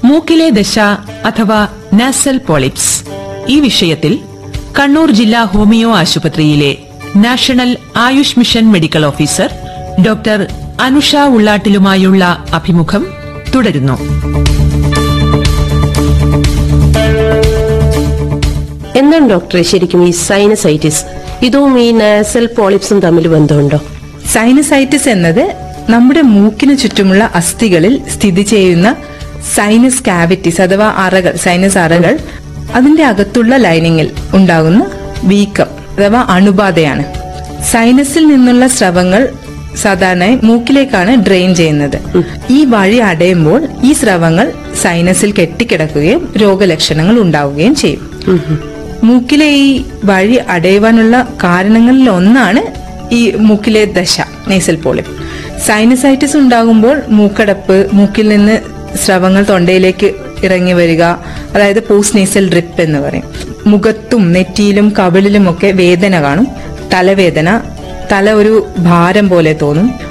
മൂക്കിലെ ദശ അഥവാ nasal polyps ഈ വിഷയത്തിൽ കണ്ണൂർ ജില്ലാ ഹോമിയോ ആശുപത്രിയിലെ national AYUSH mission medical officer doctor Anusha ഉള്ളാട്ടിലുമായുള്ള അഭിമുഖം തുടരുന്നു എന്താണ് ഡോക്ടറെ ശരിക്കും ഈ സൈനസൈറ്റിസ് ഇതും ഈ നാസൽ പോളിപ്സും തമ്മിൽ ബന്ധമുണ്ടോ സൈനസൈറ്റിസ് എന്നത് നമ്മുടെ മൂക്കിന് ചുറ്റുമുള്ള അസ്ഥികളിൽ സ്ഥിതി ചെയ്യുന്ന സൈനസ് കാവിറ്റീസ് അഥവാ അറകൾ സൈനസ് അറകൾ അതിന്റെ അകത്തുള്ള ലൈനിങ്ങിൽ ഉണ്ടാകുന്ന വീക്കം അഥവാ അണുബാധയാണ് സൈനസിൽ നിന്നുള്ള സ്രവങ്ങൾ സാധാരണ മൂക്കിലേക്കാണ് ഡ്രെയിൻ ചെയ്യുന്നത് ഈ വഴി അടയുമ്പോൾ ഈ സ്രവങ്ങൾ സൈനസിൽ കെട്ടിക്കിടക്കുകയും രോഗലക്ഷണങ്ങൾ ഉണ്ടാവുകയും ചെയ്യും മൂക്കിലെ ഈ വഴി അടയുവാനുള്ള കാരണങ്ങളിൽ ഒന്നാണ് ഈ മൂക്കിലെ ദശ നേസൽ പോളിപ്പ് സൈനസൈറ്റിസ് ഉണ്ടാകുമ്പോൾ മൂക്കടപ്പ് മൂക്കിൽ നിന്ന് സ്രവങ്ങൾ തൊണ്ടയിലേക്ക് ഇറങ്ങി വരിക അതായത് പോസ്റ്റ് നേസൽ ഡ്രിപ്പ് എന്ന് പറയും മുഖത്തും നെറ്റിയിലും കവിളിലുമൊക്കെ വേദന കാണും തലവേദന തല ഒരു ഭാരം പോലെ തോന്നും